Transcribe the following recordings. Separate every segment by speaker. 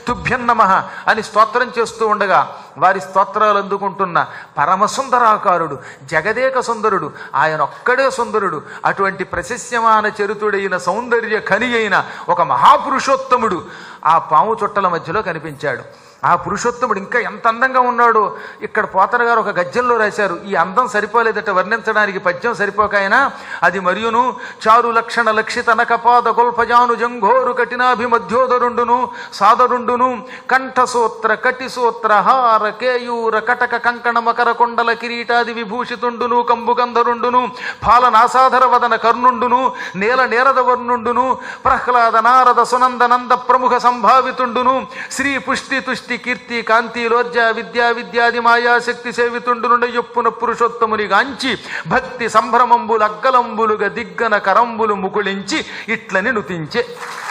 Speaker 1: తుభ్యం నమ అని స్తోత్రం చేస్తూ ఉండగా వారి స్తోత్రాలు అందుకుంటున్న పరమసుందరాకారుడు జగదేక సుందరుడు ఆయన ఒక్కడే సుందరుడు అటువంటి ప్రశస్యమాన చరితుడైన సౌందర్య ఖని అయిన ఒక మహాపురుషోత్తముడు ఆ పాము చుట్టల మధ్యలో కనిపించాడు ఆ పురుషోత్తముడు ఇంకా ఎంత అందంగా ఉన్నాడో ఇక్కడ పోతన గారు ఒక గద్యంలో రాశారు ఈ అందం సరిపోలేదట వర్ణించడానికి పద్యం సరిపోకాయనా అది మరియును చారు లక్షణ లక్షిత నకపాద గొల్పజాను జంఘోరు కఠినాభి మధ్యోదరుండును సాదరుండును కంఠసూత్ర కటిసూత్ర హార కేయూర కటక కంకణ మకర కొండల కిరీటాది విభూషితుండును కంబుగంధరుండును పాలనాసాధర వదన కర్ణుండును నేల నేరద వర్ణుండును ప్రహ్లాద నారద సునంద నంద ప్రముఖ సంభావితుండును శ్రీ పుష్టి తుష్టి కీర్తి కాంతి లోర్జ విద్యా విద్యాది మాయాశక్తి సేవితుండునుండ యొప్పున పురుషోత్తముని గాంచి భక్తి సంభ్రమంబులు అగ్గలంబులుగా దిగ్గన కరంబులు ముకుళించి ఇట్లని నుతించే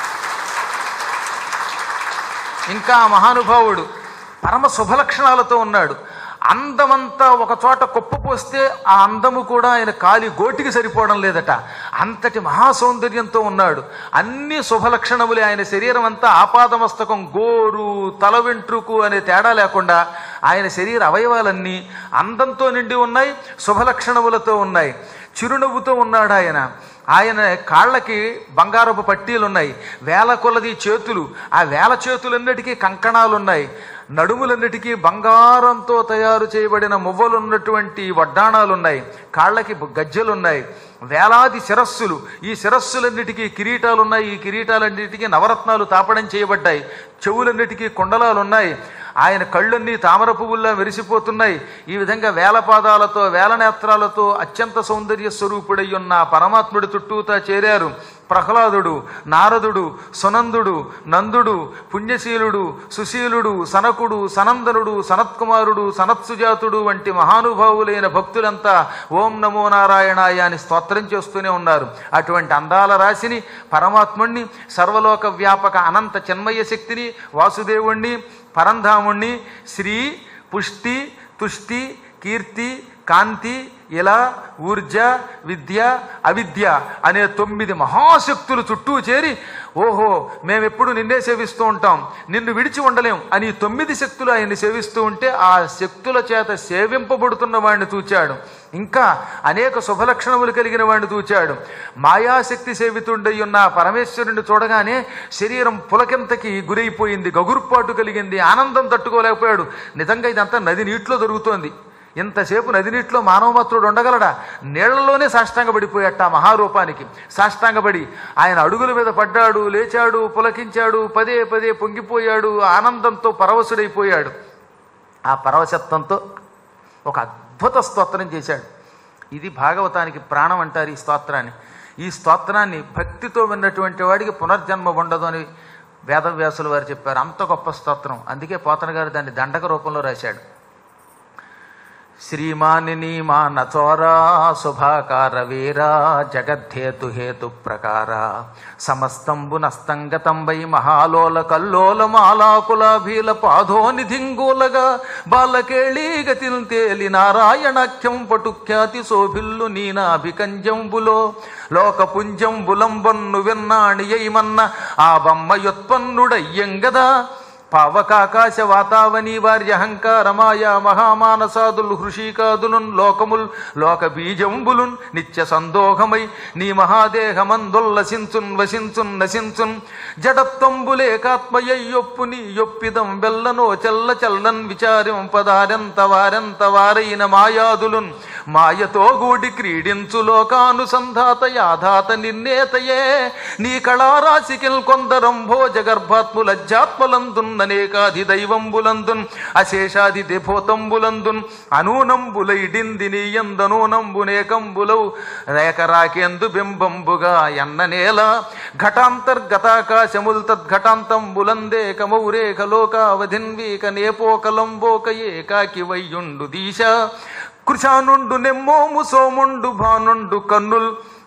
Speaker 1: ఇంకా ఆ మహానుభావుడు పరమ శుభలక్షణాలతో ఉన్నాడు అందమంతా ఒక చోట కుప్పపోస్తే ఆ అందము కూడా ఆయన కాలి గోటికి సరిపోవడం లేదట అంతటి మహాసౌందర్యంతో ఉన్నాడు అన్ని శుభలక్షణములే ఆయన శరీరం అంతా ఆపాదమస్తకం గోరు తల వెంట్రుకు అనే తేడా లేకుండా ఆయన శరీర అవయవాలన్నీ అందంతో నిండి ఉన్నాయి శుభలక్షణములతో ఉన్నాయి చిరునవ్వుతో ఉన్నాడు ఆయన ఆయన కాళ్ళకి బంగారపు పట్టీలు ఉన్నాయి వేల కొలది చేతులు ఆ వేల చేతులన్నిటికీ కంకణాలు ఉన్నాయి నడుములన్నిటికీ బంగారంతో తయారు చేయబడిన మువ్వలున్నటువంటి వడ్డాణాలు ఉన్నాయి కాళ్ళకి గజ్జెలు ఉన్నాయి వేలాది శిరస్సులు ఈ శిరస్సులన్నిటికీ కిరీటాలు ఉన్నాయి ఈ కిరీటాలన్నిటికీ నవరత్నాలు తాపడం చేయబడ్డాయి చెవులన్నిటికీ కుండలాలు ఉన్నాయి ఆయన కళ్ళన్నీ తామర పువ్వుల్లా మెరిసిపోతున్నాయి ఈ విధంగా వేల పాదాలతో వేల నేత్రాలతో అత్యంత సౌందర్య స్వరూపుడై ఉన్న ఆ పరమాత్ముడి చుట్టూతా చేరారు ప్రహ్లాదుడు నారదుడు సునందుడు నందుడు పుణ్యశీలుడు సుశీలుడు సనకుడు సనందనుడు సనత్కుమారుడు సనత్సుజాతుడు వంటి మహానుభావులైన భక్తులంతా ఓం నమో నారాయణాయ అని స్తోత్రం చేస్తూనే ఉన్నారు అటువంటి అందాల రాశిని పరమాత్ముణ్ణి సర్వలోక వ్యాపక అనంత చిన్మయ శక్తిని వాసుదేవుణ్ణి పరంధాముణ్ణి శ్రీ పుష్టి తుష్టి కీర్తి కాంతి ఇలా ఊర్జ విద్య అవిద్య అనే తొమ్మిది మహాశక్తులు చుట్టూ చేరి ఓహో మేమెప్పుడు నిన్నే సేవిస్తూ ఉంటాం నిన్ను విడిచి ఉండలేం అని ఈ తొమ్మిది శక్తులు ఆయన్ని సేవిస్తూ ఉంటే ఆ శక్తుల చేత సేవింపబడుతున్న వాడిని చూచాడు ఇంకా అనేక శుభలక్షణములు కలిగిన వాడిని చూచాడు మాయాశక్తి సేవితుండై ఉన్న ఆ పరమేశ్వరుని చూడగానే శరీరం పులకింతకి గురైపోయింది గగుర్పాటు కలిగింది ఆనందం తట్టుకోలేకపోయాడు నిజంగా ఇదంతా నది నీటిలో దొరుకుతోంది ఇంతసేపు నది నీటిలో మానవమాత్రుడు ఉండగలడా నీళ్లలోనే సాష్టాంగపడిపోయాట ఆ మహారూపానికి సాష్టాంగపడి ఆయన అడుగుల మీద పడ్డాడు లేచాడు పులకించాడు పదే పదే పొంగిపోయాడు ఆనందంతో పరవశుడైపోయాడు ఆ పరవశత్వంతో ఒక అద్భుత స్తోత్రం చేశాడు ఇది భాగవతానికి ప్రాణం అంటారు ఈ స్తోత్రాన్ని ఈ స్తోత్రాన్ని భక్తితో విన్నటువంటి వాడికి పునర్జన్మ ఉండదు అని వేదవ్యాసులు వారు చెప్పారు అంత గొప్ప స్తోత్రం అందుకే పోతన గారు దాన్ని దండక రూపంలో రాశాడు శ్రీమానిని మానచోరా శుభాకార వీరా జగద్ధేతు హేతు ప్రకార సమస్తంబు నస్తంగతం వై మహాలోల కల్లోల మాలాకులాభీల పాదోనిధింగూలగా బాలకేళీ గతిల్ తేలి నారాయణాఖ్యం పటుఖ్యాతి శోభిల్లు నీనాభికంజంబులో లోకపుంజంబులంబన్ను విన్నాణియైమన్న ఆ బొమ్మయుత్పన్నుడయ్యంగదా పావకాకాశ వాతావని వారి అహంకారమాయా మహామానసాదులు హృషీకాదులున్ లోకముల్ లోక బీజంబులున్ నిత్య సందోహమై నీ మహాదేహమందుల్లసించున్ వసించున్ నశించున్ జడత్వంబులేకాత్మయ్యొప్పు నీ యొప్పిదం వెల్లనో చెల్ల చల్లన్ విచారం పదారెంత వారెంత వారైన మాయాదులున్ మాయతో గూడి క్రీడించు లోకానుసంధాత యాధాత నిర్ణేతయే నీ కళారాశికిల్ కొందరంభో జగర్భాత్ములజ్జాత్మలందున్ అనేకాది దైవంబులందున్ అశేషాది దిభూతంబులందున్ అనూనంబులైడింది నీయందనూనంబునేకంబులౌ రేకరాకేందు బింబంబుగా ఎన్న నేల ఘటాంతర్గతాకాశముల్ తద్ఘటాంతంబులందేకమౌరేక లోకావధిన్వీక నేపోకలంబోక ఏకాకి వయ్యుండు దీశ కృషానుండు నెమ్మోము సోముండు భానుండు కన్నుల్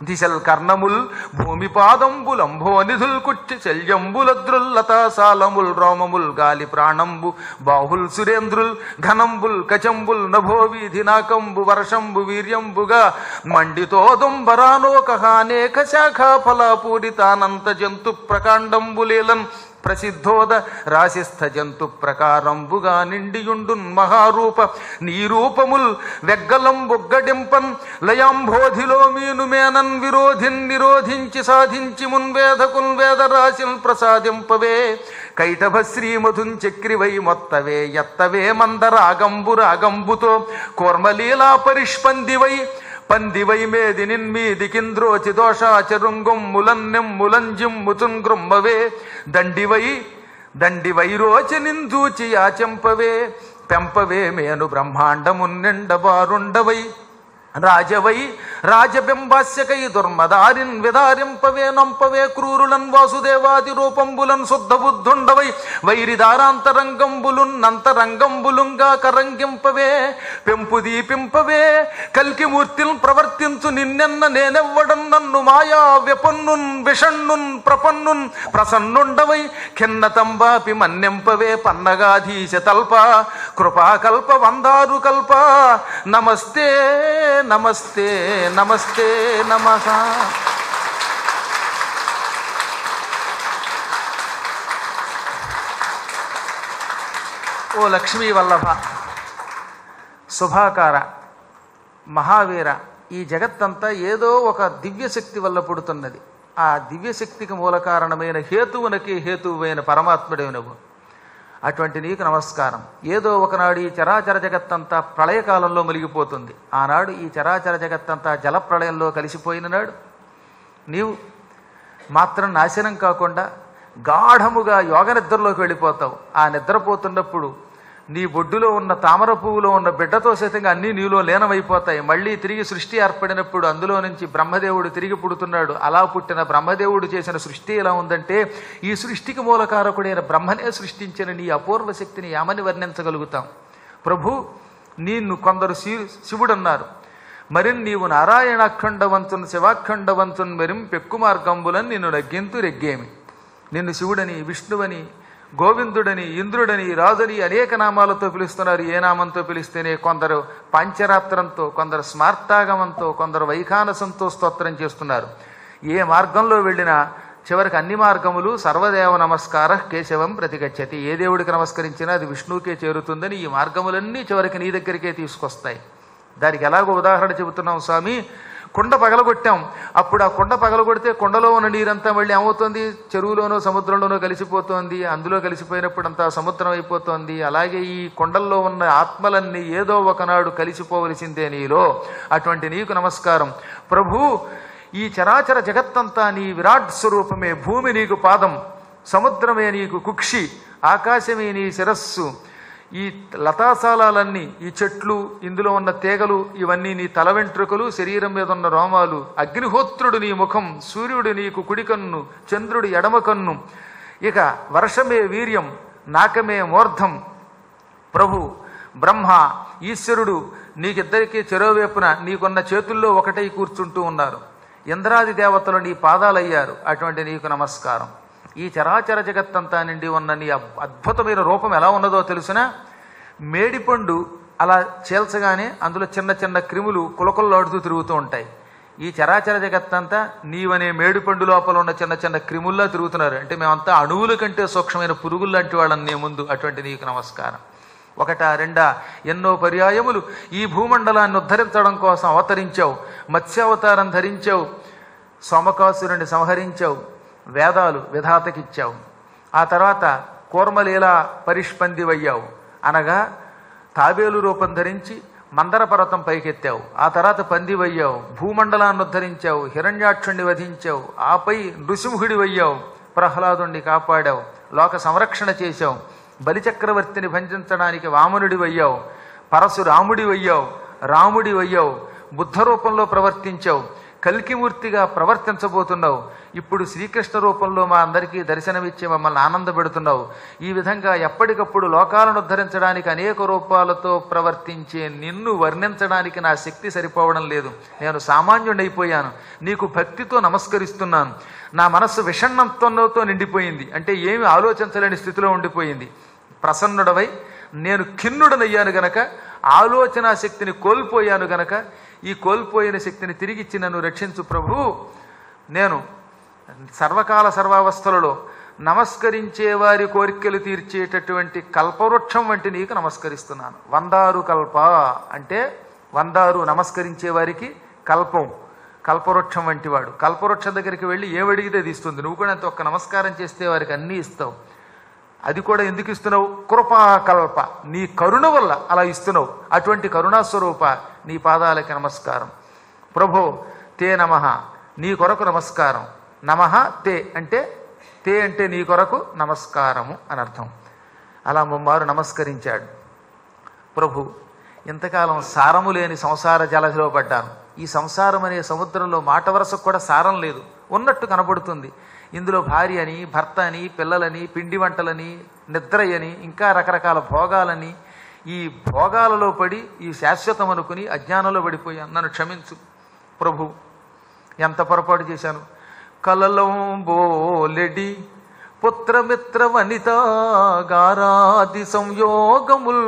Speaker 1: దిశల్ కర్ణముల్ భూమి పాదంబులంభోనిధుల్ కుట్టి శల్యంబులద్రుల్లతాసాలముల్ రోమముల్ గాలి ప్రాణంబు బాహుల్ సురేంద్రుల్ ఘనంబుల్ కచంబుల్ నభోవీధి నాకంబు వర్షంబు వీర్యంబుగా మండితోదుంబరానోకహానేక శాఖా ఫలాపూరితానంత జంతు ప్రకాండంబులేలన్ ప్రసిద్ధోద రాశిస్థ జంతు ప్రకారంబుగా నిండియుండున్ మహారూప నీ రూపముల్ వెగ్గలం బొగ్గడింపన్ లయాంబోధిలో మీను మేనన్ విరోధిన్ నిరోధించి సాధించి మున్వేదకుల్ వేద రాశిల్ ప్రసాదింపవే కైటభ శ్రీమధున్ చక్రివై మొత్తవే ఎత్తవే మందరాగంబు రాగంబుతో కోర్మలీలా పరిష్పందివై పందివై మేది నిన్మీది కింద్రోచి దోషాచరుంగం ములన్నెం ములంజిం ముతుంగ్రుమ్మవే దండివై దండివై రోచి నిందూచి యాచెంపవే పెంపవే మేను బ్రహ్మాండమున్నెండ బారుండవై రాజవై రాజబింబాస్యకై దుర్మదారిన్ విదారింపవే నంపవే క్రూరులన్ వాసుదేవాది రూపంబులన్ శుద్ధ బుద్ధుండవై వైరిదారాంతరంగంబులున్ అంతరంగంబులుంగా కరంగింపవే పెంపు దీపింపవే కల్కిమూర్తిల్ ప్రవర్తించు నిన్నెన్న నేనెవ్వడం నన్ను మాయా వ్యపన్నున్ విషణ్ణున్ ప్రపన్నున్ ప్రసన్నుండవై ఖిన్నతంబాపి మన్నెంపవే పన్నగాధీశ తల్ప కృపాకల్ప వందారు కల్ప నమస్తే నమస్తే నమస్తే నమః ఓ లక్ష్మీ వల్లభ శుభాకార మహావీర ఈ జగత్తంతా ఏదో ఒక దివ్యశక్తి వల్ల పుడుతున్నది ఆ దివ్యశక్తికి మూల కారణమైన హేతువునకి హేతువైన పరమాత్ముడే నువ్వు అటువంటి నీకు నమస్కారం ఏదో ఒకనాడు ఈ చరాచర జగత్తంతా ప్రళయకాలంలో మునిగిపోతుంది ఆనాడు ఈ చరాచర జగత్తంతా జలప్రళయంలో కలిసిపోయిన నాడు నీవు మాత్రం నాశనం కాకుండా గాఢముగా యోగ నిద్రలోకి వెళ్ళిపోతావు ఆ నిద్రపోతున్నప్పుడు నీ బొడ్డులో ఉన్న తామర పువ్వులో ఉన్న బిడ్డతో సైతంగా అన్నీ నీలో లీనమైపోతాయి మళ్ళీ తిరిగి సృష్టి ఏర్పడినప్పుడు అందులో నుంచి బ్రహ్మదేవుడు తిరిగి పుడుతున్నాడు అలా పుట్టిన బ్రహ్మదేవుడు చేసిన సృష్టి ఎలా ఉందంటే ఈ సృష్టికి మూలకారకుడైన బ్రహ్మనే సృష్టించిన నీ అపూర్వ శక్తిని ఏమని వర్ణించగలుగుతాం ప్రభు నిన్ను కొందరు శి శివుడన్నారు మరిన్ నీవు నారాయణాఖండవంతున్ శివాఖండవంతున్ మెరిం పెక్కు మార్గంబులని నిన్ను నగ్గింతు రెగ్గేమి నిన్ను శివుడని విష్ణువని గోవిందుడని ఇంద్రుడని రాజుని అనేక నామాలతో పిలుస్తున్నారు ఏ నామంతో పిలిస్తేనే కొందరు పాంచరాత్రంతో కొందరు స్మార్తాగమంతో కొందరు వైఖానసంతో స్తోత్రం చేస్తున్నారు ఏ మార్గంలో వెళ్ళినా చివరికి అన్ని మార్గములు సర్వదేవ నమస్కార కేశవం ప్రతిగచ్చతి ఏ దేవుడికి నమస్కరించినా అది విష్ణువుకే చేరుతుందని ఈ మార్గములన్నీ చివరికి నీ దగ్గరికే తీసుకొస్తాయి దానికి ఎలాగో ఉదాహరణ చెబుతున్నాం స్వామి కుండ పగలగొట్టాం అప్పుడు ఆ కుండ పగలగొడితే కుండలో ఉన్న నీరంతా మళ్ళీ ఏమవుతుంది చెరువులోనో సముద్రంలోనో కలిసిపోతోంది అందులో కలిసిపోయినప్పుడు అంతా సముద్రం అయిపోతోంది అలాగే ఈ కొండల్లో ఉన్న ఆత్మలన్నీ ఏదో ఒకనాడు కలిసిపోవలసిందే నీలో అటువంటి నీకు నమస్కారం ప్రభు ఈ చరాచర జగత్తంతా నీ విరాట్ స్వరూపమే భూమి నీకు పాదం సముద్రమే నీకు కుక్షి ఆకాశమే నీ శిరస్సు ఈ లతాశాలాలన్నీ ఈ చెట్లు ఇందులో ఉన్న తీగలు ఇవన్నీ నీ తల వెంట్రుకలు శరీరం మీద ఉన్న రోమాలు అగ్నిహోత్రుడు నీ ముఖం సూర్యుడు నీకు కుడి కన్ను చంద్రుడు ఎడమ కన్ను ఇక వర్షమే వీర్యం నాకమే మూర్ధం ప్రభు బ్రహ్మ ఈశ్వరుడు నీకిద్దరికీ చెరోవైపున నీకున్న చేతుల్లో ఒకటై కూర్చుంటూ ఉన్నారు ఇంద్రాది దేవతలు నీ పాదాలయ్యారు అటువంటి నీకు నమస్కారం ఈ చరాచర జగత్తంతా నిండి ఉన్న నీ అబ్- అద్భుతమైన రూపం ఎలా ఉన్నదో తెలుసునా మేడిపండు అలా చేల్చగానే అందులో చిన్న చిన్న క్రిములు కులకుల్లాడుతూ తిరుగుతూ ఉంటాయి ఈ చరాచర జగత్తంతా నీవనే మేడిపండు లోపల ఉన్న చిన్న చిన్న క్రిముల్లా తిరుగుతున్నారు అంటే మేమంతా అణువుల కంటే సూక్ష్మమైన పురుగుల్లాంటి వాళ్ళని నీ ముందు అటువంటి నీకు నమస్కారం ఒకట రెండా ఎన్నో పర్యాయములు ఈ భూమండలాన్ని ఉద్ధరించడం కోసం అవతరించావు మత్స్యావతారం ధరించావు సోమకాసురుని సంహరించావు వేదాలు విధాతకిచ్చావు ఆ తర్వాత కూర్మలీల పరిష్పందివయ్యావు అనగా తాబేలు రూపం ధరించి మందర పర్వతం పైకెత్తావు ఆ తర్వాత పందివయ్యావు భూమండలాన్ని ఉద్ధరించావు హిరణ్యాక్షుణ్ణి వధించావు ఆపై నృసింహుడి వయ్యావు ప్రహ్లాదుణ్ణి కాపాడావు లోక సంరక్షణ చేశావు బలిచక్రవర్తిని భంజించడానికి వామనుడి వయ్యావు పరశురాముడి వయ్యావు రాముడి వయ్యావు బుద్ధ రూపంలో ప్రవర్తించావు కల్కిమూర్తిగా ప్రవర్తించబోతున్నావు ఇప్పుడు శ్రీకృష్ణ రూపంలో మా అందరికీ దర్శనమిచ్చి మమ్మల్ని ఆనందపెడుతున్నావు ఈ విధంగా ఎప్పటికప్పుడు లోకాలను ఉద్ధరించడానికి అనేక రూపాలతో ప్రవర్తించే నిన్ను వర్ణించడానికి నా శక్తి సరిపోవడం లేదు నేను సామాన్యుడైపోయాను నీకు భక్తితో నమస్కరిస్తున్నాను నా మనస్సు విషణత్వంతో నిండిపోయింది అంటే ఏమి ఆలోచించలేని స్థితిలో ఉండిపోయింది ప్రసన్నుడవై నేను ఖిన్నుడనయ్యాను గనక ఆలోచన శక్తిని కోల్పోయాను గనక ఈ కోల్పోయిన శక్తిని తిరిగిచ్చి నన్ను రక్షించు ప్రభు నేను సర్వకాల సర్వావస్థలలో నమస్కరించే వారి కోరికలు తీర్చేటటువంటి కల్పవృక్షం వంటి నీకు నమస్కరిస్తున్నాను వందారు కల్ప అంటే వందారు నమస్కరించే వారికి కల్పం కల్పవృక్షం వంటివాడు కల్పవృక్షం దగ్గరికి వెళ్ళి ఏమడిగితే అది ఇస్తుంది నువ్వు కూడా అంత ఒక్క నమస్కారం చేస్తే వారికి అన్నీ ఇస్తావు అది కూడా ఎందుకు ఇస్తున్నావు కృపాకల్ప నీ కరుణ వల్ల అలా ఇస్తున్నావు అటువంటి కరుణాస్వరూప నీ పాదాలకి నమస్కారం ప్రభో తే నమ నీ కొరకు నమస్కారం నమ తే అంటే తే అంటే నీ కొరకు నమస్కారము అని అర్థం అలా ముమ్మారు నమస్కరించాడు ప్రభు ఇంతకాలం సారము లేని సంసార జలధిలో పడ్డాను ఈ సంసారం అనే సముద్రంలో మాట వరసకు కూడా సారం లేదు ఉన్నట్టు కనబడుతుంది ఇందులో భార్య అని భర్త అని పిల్లలని పిండి వంటలని నిద్రయని ఇంకా రకరకాల భోగాలని ఈ భోగాలలో పడి ఈ శాశ్వతం అనుకుని అజ్ఞానంలో పడిపోయాను నన్ను క్షమించు ప్రభు ఎంత పొరపాటు చేశాను కలలంబోలెడి పుత్రమిత్ర వనిత గారాది సంయోగముల్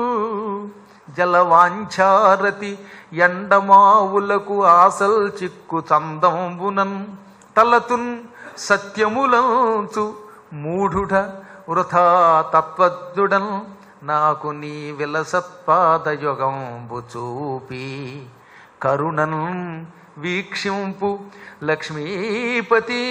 Speaker 1: జలవాంఛారతి ఎండమావులకు ఆసల్ చిక్కు చందంబునన్ తలతున్ సత్యములంచు మూఢుడ వృథా తత్వజ్జుడన్ నాకు నీ విలసత్పాదయుగంబు చూపి కరుణన్ వీక్షింపు లక్ష్మీపతి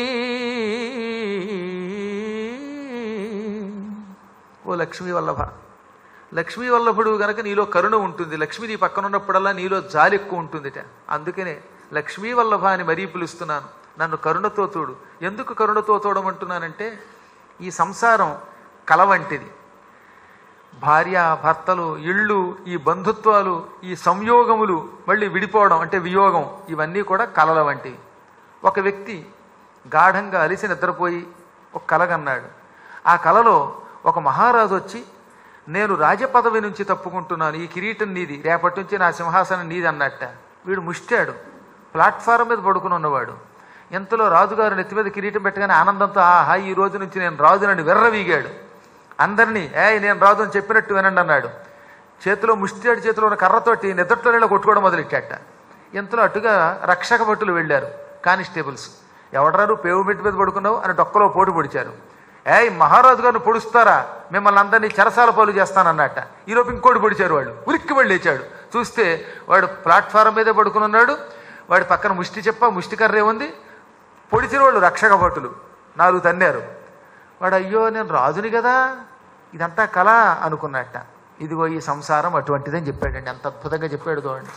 Speaker 1: ఓ లక్ష్మీ వల్లభ లక్ష్మీ వల్లభుడు గనక నీలో కరుణ ఉంటుంది లక్ష్మి నీ పక్కన ఉన్నప్పుడల్లా నీలో జాలి ఎక్కువ ఉంటుందిట అందుకనే లక్ష్మీ వల్లభ అని మరీ పిలుస్తున్నాను నన్ను కరుణతో తోడు ఎందుకు కరుణతో తోడమంటున్నానంటే ఈ సంసారం కల వంటిది భార్య భర్తలు ఇళ్ళు ఈ బంధుత్వాలు ఈ సంయోగములు మళ్ళీ విడిపోవడం అంటే వియోగం ఇవన్నీ కూడా కలల వంటివి ఒక వ్యక్తి గాఢంగా అలిసి నిద్రపోయి ఒక కలగన్నాడు ఆ కలలో ఒక మహారాజు వచ్చి నేను రాజపదవి నుంచి తప్పుకుంటున్నాను ఈ కిరీటం నీది రేపటి నుంచి నా సింహాసనం నీది అన్నట్ట వీడు ముష్టాడు ప్లాట్ఫారం మీద పడుకుని ఉన్నవాడు ఇంతలో రాజుగారు నెత్తి మీద కిరీటం పెట్టగానే ఆనందంతో ఆహా ఈ రోజు నుంచి నేను రాజునని విర్రవీగాడు అందరినీ ఏ నేను రాజు అని చెప్పినట్టు వినండి అన్నాడు చేతిలో ముష్టియాడి చేతిలో ఉన్న కర్రతోటి నిద్రలో నీళ్ళ కొట్టుకోవడం మొదలెట్టాట ఇంతలో అటుగా రక్షక భటులు వెళ్ళారు కానిస్టేబుల్స్ ఎవడరారు పేవు మెట్టు మీద పడుకున్నావు అని డొక్కలో పోటు పొడిచారు ఏయ్ మహారాజు గారిని పొడుస్తారా మిమ్మల్ని అందరినీ చెరసాల పాలు చేస్తానన్నట్ట ఈలోపు ఇంకోటి పొడిచారు వాడు ఉరికి వెళ్ళి లేచాడు చూస్తే వాడు ప్లాట్ఫారం మీదే పడుకుని ఉన్నాడు వాడి పక్కన ముష్టి చెప్ప ముష్టి కర్రే ఉంది పొడిచిన వాళ్ళు రక్షక భటులు నాలుగు తన్నారు వాడు అయ్యో నేను రాజుని కదా ఇదంతా కళ అనుకున్నట్ట ఇదిగో ఈ సంసారం అటువంటిదని చెప్పాడండి అంత అద్భుతంగా చెప్పాడు చూడండి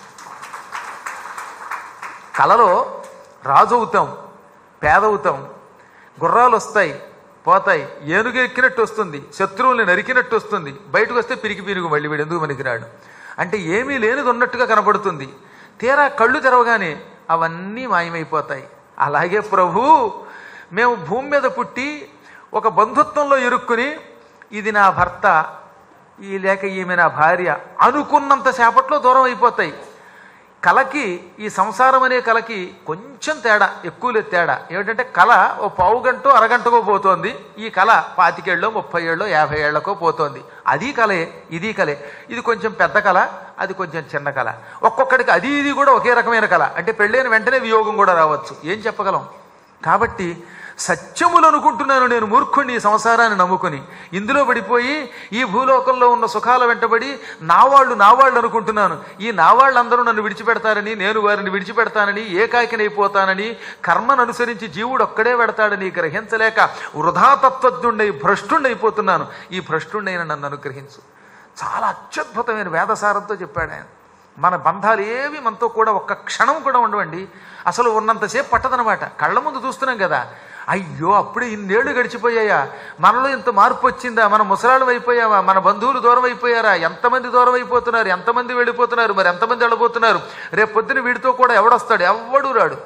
Speaker 1: కళలో రాజు అవుతాం పేదవుతాం గుర్రాలు వస్తాయి పోతాయి ఏనుగు ఎక్కినట్టు వస్తుంది శత్రువుల్ని నరికినట్టు వస్తుంది బయటకు వస్తే పిరికి పిరుగు మళ్ళీ వీడు ఎందుకు పనికిరాడు అంటే ఏమీ లేనిది ఉన్నట్టుగా కనబడుతుంది తీరా కళ్ళు తెరవగానే అవన్నీ మాయమైపోతాయి అలాగే ప్రభు మేము భూమి మీద పుట్టి ఒక బంధుత్వంలో ఇరుక్కుని ఇది నా భర్త ఈ లేక ఈమె నా భార్య అనుకున్నంత సేపట్లో దూరం అయిపోతాయి కళకి ఈ సంసారం అనే కళకి కొంచెం తేడా ఎక్కువ లేదు తేడా ఏమిటంటే కళ ఓ పావు గంట అరగంటకో పోతోంది ఈ కళ పాతికేళ్ళలో ముప్పై ఏళ్ళలో యాభై ఏళ్లకో పోతోంది అది కళే ఇది కళే ఇది కొంచెం పెద్ద కళ అది కొంచెం చిన్న కళ ఒక్కొక్కడికి అది ఇది కూడా ఒకే రకమైన కళ అంటే పెళ్ళైన వెంటనే వియోగం కూడా రావచ్చు ఏం చెప్పగలం కాబట్టి సత్యములు అనుకుంటున్నాను నేను మూర్ఖుణ్ణి ఈ సంసారాన్ని నమ్ముకుని ఇందులో పడిపోయి ఈ భూలోకంలో ఉన్న సుఖాల వెంటబడి నా వాళ్ళు నా వాళ్ళు అనుకుంటున్నాను ఈ నా వాళ్ళందరూ నన్ను విడిచిపెడతారని నేను వారిని విడిచిపెడతానని ఏకాకినైపోతానని కర్మను అనుసరించి జీవుడు ఒక్కడే పెడతాడని గ్రహించలేక వృధాతత్వజ్ఞుండై భ్రష్టుండైపోతున్నాను ఈ భ్రష్టుండైన నన్ను అనుగ్రహించు చాలా అత్యద్భుతమైన వేదసారంతో చెప్పాడు ఆయన మన బంధాలు ఏవి మనతో కూడా ఒక్క క్షణం కూడా ఉండవండి అసలు ఉన్నంతసేపు పట్టదనమాట కళ్ళ ముందు చూస్తున్నాం కదా అయ్యో అప్పుడే ఇన్నేళ్లు గడిచిపోయాయా మనలో ఇంత మార్పు వచ్చిందా మన ముసలాళ్ళు అయిపోయావా మన బంధువులు దూరం అయిపోయారా ఎంతమంది దూరం అయిపోతున్నారు ఎంతమంది వెళ్ళిపోతున్నారు మరి ఎంతమంది వెళ్ళబోతున్నారు రేపు పొద్దున వీడితో కూడా ఎవడొస్తాడు ఎవడు రాడు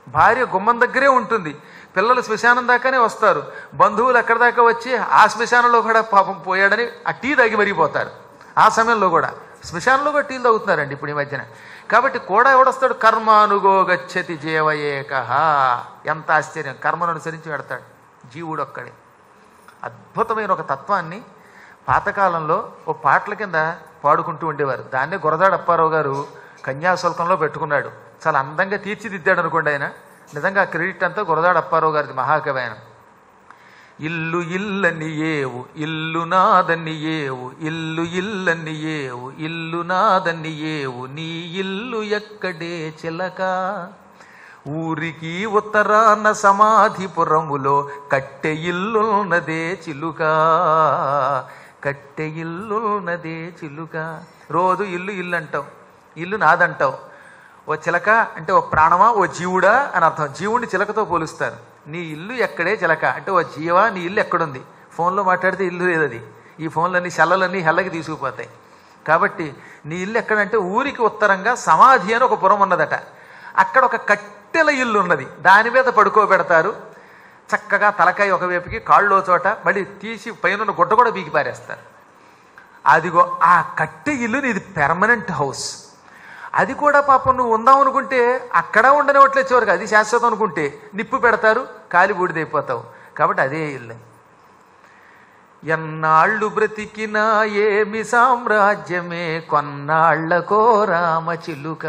Speaker 1: భార్య గుమ్మం దగ్గరే ఉంటుంది పిల్లలు శ్మశానం దాకానే వస్తారు బంధువులు ఎక్కడి దాకా వచ్చి ఆ శ్మశానంలో కూడా పాపం పోయాడని ఆ టీ తాగి మరిగిపోతారు ఆ సమయంలో కూడా శ్మశానంలో కూడా టీలు తాగుతున్నారండి ఇప్పుడు ఈ మధ్యన కాబట్టి కూడా ఎవడొస్తాడు కర్మానుగో గచ్చతి జీవయేక ఎంత ఆశ్చర్యం కర్మను అనుసరించి పెడతాడు జీవుడు ఒక్కడే అద్భుతమైన ఒక తత్వాన్ని పాతకాలంలో ఓ పాటల కింద పాడుకుంటూ ఉండేవారు దాన్నే గురదాడ అప్పారావు గారు కన్యాశుల్కంలో పెట్టుకున్నాడు చాలా అందంగా తీర్చిదిద్దాడు అనుకోండి ఆయన నిజంగా ఆ క్రెడిట్ అంతా గురదాడ అప్పారావు గారిది మహాకవి ఆయన ఇల్లు ఇల్లని ఏవు ఇల్లు నాదని ఏవు ఇల్లు ఇల్లని ఏవు ఇల్లు నాదని ఏవు నీ ఇల్లు ఎక్కడే చిలక ఊరికి ఉత్తరాన సమాధిపురములో కట్టె ఇల్లున్నదే చిలుక కట్టె ఇల్లున్నదే చిలుక రోజు ఇల్లు ఇల్లు అంటావు ఇల్లు నాదంటావు ఓ చిలక అంటే ఓ ప్రాణమా ఓ జీవుడా అని అర్థం జీవుడిని చిలకతో పోలుస్తారు నీ ఇల్లు ఎక్కడే చిలక అంటే ఓ జీవా నీ ఇల్లు ఎక్కడుంది ఫోన్లో మాట్లాడితే ఇల్లు లేదు అది ఈ ఫోన్లన్నీ సెల్లలన్నీ హెల్లకి తీసుకుపోతాయి కాబట్టి నీ ఇల్లు ఎక్కడంటే ఊరికి ఉత్తరంగా సమాధి అని ఒక పురం ఉన్నదట అక్కడ ఒక కట్టెల ఇల్లు ఉన్నది దాని మీద పడుకోబెడతారు చక్కగా తలకాయ ఒకవైపుకి కాళ్ళు ఓ చోట మళ్ళీ తీసి పైన గుడ్డ కూడా బీకి పారేస్తారు అదిగో ఆ కట్టె ఇల్లు నీది పెర్మనెంట్ హౌస్ అది కూడా పాపం నువ్వు ఉందాం అనుకుంటే అక్కడ ఉండనివ్వట్లే చివరికి అది శాశ్వతం అనుకుంటే నిప్పు పెడతారు కాలి బూడిదైపోతావు కాబట్టి అదే ఇల్లు ఎన్నాళ్ళు బ్రతికినా ఏమి సామ్రాజ్యమే కొన్నాళ్లకో రామ చిలుక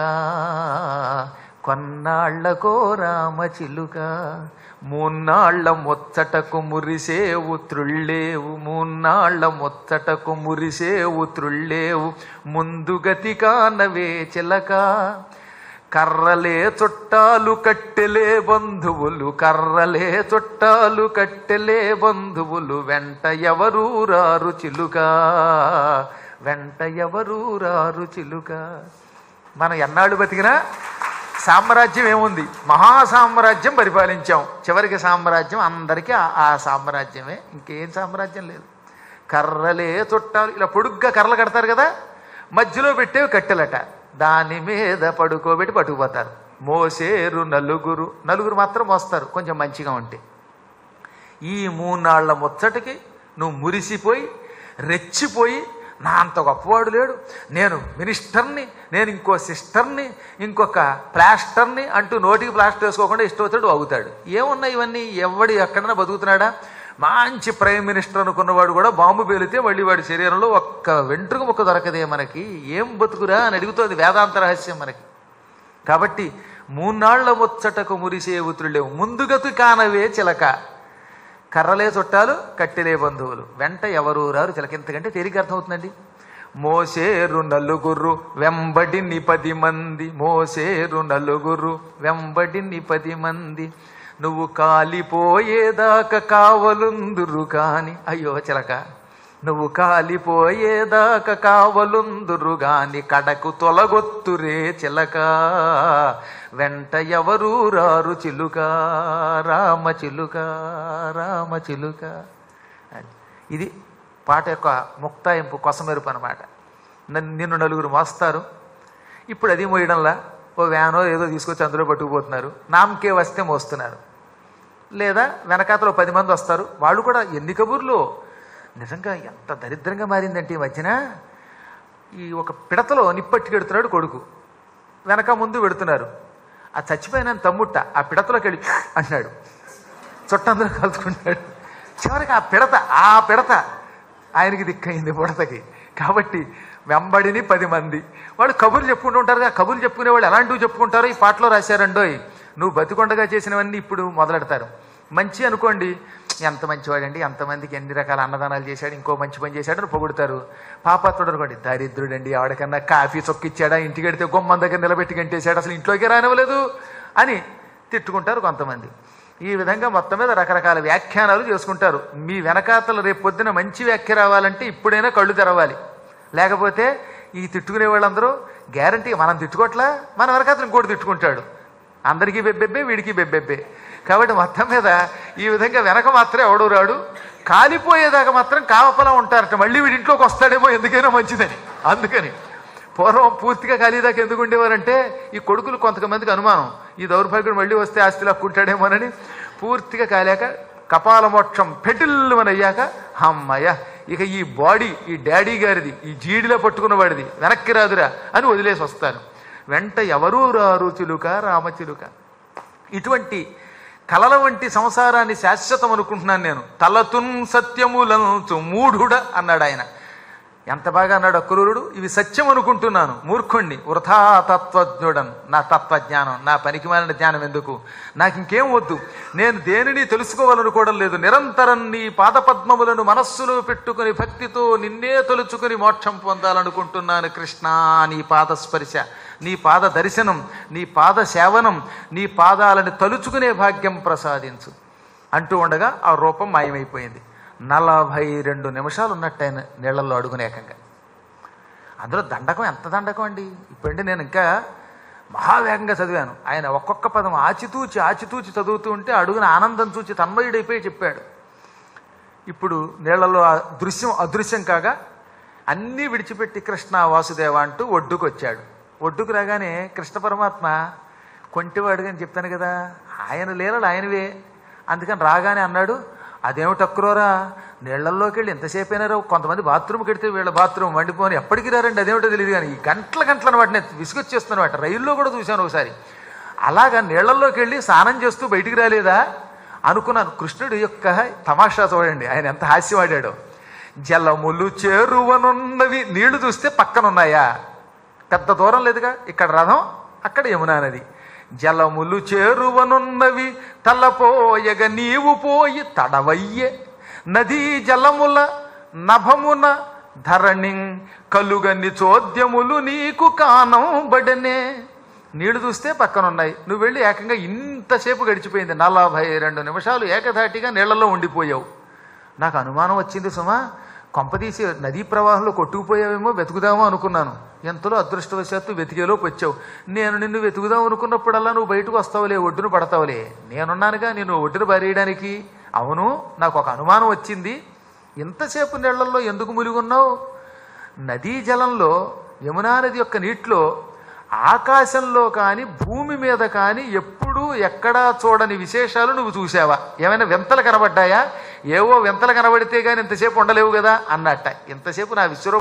Speaker 1: కొన్నాళ్లకో రామ చిలుక మూన్నాళ్ల ముచ్చటకు మురిసేవు త్రుళ్ళేవు మూన్నాళ్ల ముచ్చటకు మురిసేవు త్రుళ్ళేవు ముందుగతి కానవే చిలక కర్రలే చుట్టాలు కట్టెలే బంధువులు కర్రలే చుట్టాలు కట్టెలే బంధువులు వెంట ఎవరూ రారు చిలుక వెంట ఎవరూ రారు చిలుక మనం ఎన్నాళ్ళు బతికినా సామ్రాజ్యం ఏముంది మహాసామ్రాజ్యం పరిపాలించాం చివరికి సామ్రాజ్యం అందరికీ ఆ- ఆ సామ్రాజ్యమే ఇంకేం సామ్రాజ్యం లేదు కర్రలే చుట్టాలు ఇలా పొడుగ్గా కర్రలు కడతారు కదా మధ్యలో పెట్టేవి కట్టెలట దాని మీద పడుకోబెట్టి పట్టుకుపోతారు మోసేరు నలుగురు నలుగురు మాత్రం మోస్తారు కొంచెం మంచిగా ఉంటే ఈ మూనాళ్ల ముచ్చటికి నువ్వు మురిసిపోయి రెచ్చిపోయి నా అంత గొప్పవాడు లేడు నేను మినిస్టర్ని నేను ఇంకో సిస్టర్ని ఇంకొక ప్లాస్టర్ని అంటూ నోటికి ప్లాస్టర్ వేసుకోకుండా ఇష్టవుతాడు అవుతాడు ఏమున్నాయి ఇవన్నీ ఎవడు ఎక్కడైనా బతుకుతున్నాడా మంచి ప్రైమ్ మినిస్టర్ అనుకున్నవాడు కూడా బాంబు పేలితే మళ్ళీ వాడి శరీరంలో ఒక్క వెంట్రుక ముక్క దొరకదే మనకి ఏం బతుకురా అని అడుగుతోంది వేదాంత రహస్యం మనకి కాబట్టి మూన్నాళ్ల ముచ్చటకు మురిసే ఉతురులేవు ముందుగతు కానవే చిలక కర్రలే చుట్టాలు కట్టెలే బంధువులు వెంట ఎవరు రారు చిలక ఇంతకంటే తేలిక అర్థమవుతుందండి మోసేరు నలుగురు వెంబడిని పది మంది మోసేరు నలుగురు వెంబడిని పది మంది నువ్వు కాలిపోయేదాకా కావలుందురు కాని అయ్యో చిలక నువ్వు కాలిపోయేదాకా కావలుందురు గాని కడకు తొలగొత్తురే చిలక వెంట ఎవరు రారు చిలుక రామ చిలుక రామ చిలుక అని. ఇది పాట యొక్క ముక్తాయింపు కొసమెరుపు అనమాట నిన్ను నలుగురు మోస్తారు ఇప్పుడు అది మోయడంలా ఓ వ్యానో ఏదో తీసుకొచ్చి అందులో పట్టుకుపోతున్నారు నామకే వస్తే మోస్తున్నారు లేదా వెనకాతలో పది మంది వస్తారు వాళ్ళు కూడా ఎన్ని కబుర్లు నిజంగా ఎంత దరిద్రంగా మారిందంటే ఈ మధ్యన ఈ ఒక పిడతలో నిప్పట్టుకెడుతున్నాడు కొడుకు వెనక ముందు పెడుతున్నారు ఆ చచ్చిపోయిన తమ్ముట్ట ఆ పిడతలోకి వెళ్ళి అంటున్నాడు చుట్టందరూ కలుసుకుంటాడు చివరికి ఆ పిడత ఆ పిడత ఆయనకి దిక్కయింది బుడతకి కాబట్టి వెంబడిని పది మంది వాళ్ళు కబుర్లు చెప్పుకుంటూ ఉంటారు ఆ కబుర్లు చెప్పుకునే వాళ్ళు ఎలాంటివి చెప్పుకుంటారో ఈ పాటలో రాశారండోయ్ నువ్వు బతికొండగా చేసినవన్నీ ఇప్పుడు మొదలెడతారు మంచి అనుకోండి ఎంత మంచివాడండి ఎంతమందికి ఎన్ని రకాల అన్నదానాలు చేశాడు ఇంకో మంచి పని చేశాడు అని పొగుడుతారు పాపాత్ముడు అనుకోండి దరిద్రుడండి ఆవిడకన్నా కాఫీ చొక్కిచ్చాడా ఇంటికి వెడితే గుమ్మం దగ్గర నిలబెట్టి గంటేశాడు అసలు ఇంట్లోకి రానివ్వలేదు అని తిట్టుకుంటారు కొంతమంది ఈ విధంగా మొత్తం మీద రకరకాల వ్యాఖ్యానాలు చేసుకుంటారు మీ వెనకాతలు రేపు పొద్దున మంచి వ్యాఖ్య రావాలంటే ఇప్పుడైనా కళ్ళు తెరవాలి లేకపోతే ఈ తిట్టుకునే వాళ్ళందరూ గ్యారంటీ మనం తిట్టుకోవట్లా మన వెనకాతలు ఇంకోటి తిట్టుకుంటాడు అందరికీ బెబ్బెబ్బే వీడికి బెబ్బెబ్బే కాబట్టి మొత్తం మీద ఈ విధంగా వెనక మాత్రం ఎవడు రాడు కాలిపోయేదాకా మాత్రం కావపలా ఉంటారట మళ్ళీ వీడి ఇంట్లోకి వస్తాడేమో ఎందుకైనా మంచిదని అందుకని పూర్వం పూర్తిగా ఖాళీదాకా ఎందుకు ఉండేవారంటే ఈ కొడుకులు కొంతమందికి అనుమానం ఈ దౌర్భాగ్యుడు మళ్ళీ వస్తే ఆస్తి లాక్కుంటాడేమోనని పూర్తిగా కాలేక కపాల మోక్షం పెటిల్లుమని అయ్యాక అమ్మయ్య ఇక ఈ బాడీ ఈ డాడీ గారిది ఈ జీడిలో పట్టుకున్న వాడిది వెనక్కి రాదురా అని వదిలేసి వస్తారు వెంట ఎవరూ రారు చిలుక రామచిలుక ఇటువంటి కలల వంటి సంసారాన్ని శాశ్వతం అనుకుంటున్నాను నేను తలతున్ సత్యములంచు మూఢుడ అన్నాడు ఆయన ఎంత బాగా అన్నాడు అక్రూరుడు ఇవి సత్యం అనుకుంటున్నాను మూర్ఖుణ్ణి వృథా తత్వజ్ఞుడన్ నా తత్వజ్ఞానం నా పనికిమాలిన జ్ఞానం ఎందుకు నాకు ఇంకేం వద్దు నేను దేనిని తెలుసుకోవాలనుకోవడం లేదు నిరంతరం నీ పాదపద్మములను మనస్సులో పెట్టుకుని భక్తితో నిన్నే తలుచుకుని మోక్షం పొందాలనుకుంటున్నాను కృష్ణ నీ పాదస్పర్శ నీ పాద దర్శనం నీ పాద సేవనం నీ పాదాలని తలుచుకునే భాగ్యం ప్రసాదించు అంటూ ఉండగా ఆ రూపం మాయమైపోయింది నలభై రెండు నిమిషాలు ఉన్నట్టు ఆయన నీళ్లలో అడుగునేకంగా అందులో దండకం ఎంత దండకం అండి ఇప్పుడంటే నేను ఇంకా మహావేగంగా చదివాను ఆయన ఒక్కొక్క పదం ఆచితూచి ఆచితూచి చదువుతూ ఉంటే అడుగున ఆనందం చూచి తన్మయుడైపోయి చెప్పాడు ఇప్పుడు నీళ్లలో ఆ దృశ్యం అదృశ్యం కాగా అన్నీ విడిచిపెట్టి కృష్ణ వాసుదేవ అంటూ ఒడ్డుకు వచ్చాడు ఒడ్డుకు రాగానే కృష్ణ పరమాత్మ కొంటివాడుగా అని చెప్తాను కదా ఆయన లీలలు ఆయనవే అందుకని రాగానే అన్నాడు అదేమిటి అక్రోరా నీళ్లల్లోకి వెళ్ళి ఎంతసేపు అయినారో కొంతమంది బాత్రూమ్కి వెడితే వీళ్ళ బాత్రూమ్ వండిపోని ఎప్పటికి రారండి అదేమిటో తెలియదు కానీ ఈ గంటల గంటల అనమాట నేను విసుగొచ్చేస్తున్నమాట రైల్లో కూడా చూశాను ఒకసారి అలాగా నీళ్లల్లోకి వెళ్ళి స్నానం చేస్తూ బయటికి రాలేదా అనుకున్నాను కృష్ణుడి యొక్క తమాషా చూడండి ఆయన ఎంత హాస్యవాడాడో జలములు చేరువనున్నవి నీళ్లు చూస్తే పక్కనున్నాయా పెద్ద దూరం లేదుగా ఇక్కడ రథం అక్కడ యమునా నది జలములు చేరువనున్నవి తలపోయగ నీవు పోయి తడవయ్యే నదీ జలముల నభమున ధరణి కలుగని చోద్యములు నీకు కానం బడనే నీళ్లు చూస్తే పక్కన ఉన్నాయి నువ్వు వెళ్ళి ఏకంగా ఇంతసేపు గడిచిపోయింది నలభై రెండు నిమిషాలు ఏకధాటిగా నీళ్లలో ఉండిపోయావు నాకు అనుమానం వచ్చింది సుమా కొంపదీసి నదీ ప్రవాహంలో కొట్టుకుపోయావేమో వెతుకుదామో అనుకున్నాను ఎంతలో అదృష్టవశాత్తు వెతికేలోకి వచ్చావు నేను నిన్ను వెతుకుదాం అనుకున్నప్పుడల్లా నువ్వు బయటకు వస్తావులే ఒడ్డును పడతావులే నేనున్నానుగా నేను ఒడ్డును పారేయడానికి అవును నాకు ఒక అనుమానం వచ్చింది ఇంతసేపు నీళ్లలో ఎందుకు మునిగున్నావు నదీ జలంలో యమునా నది యొక్క నీటిలో ఆకాశంలో కానీ భూమి మీద కానీ ఎప్పుడూ ఎక్కడా చూడని విశేషాలు నువ్వు చూసావా ఏమైనా వింతలు కనబడ్డాయా ఏవో వింతలు కనబడితే కానీ ఇంతసేపు ఉండలేవు కదా అన్నట్ట ఇంతసేపు నా విశ్వరూపం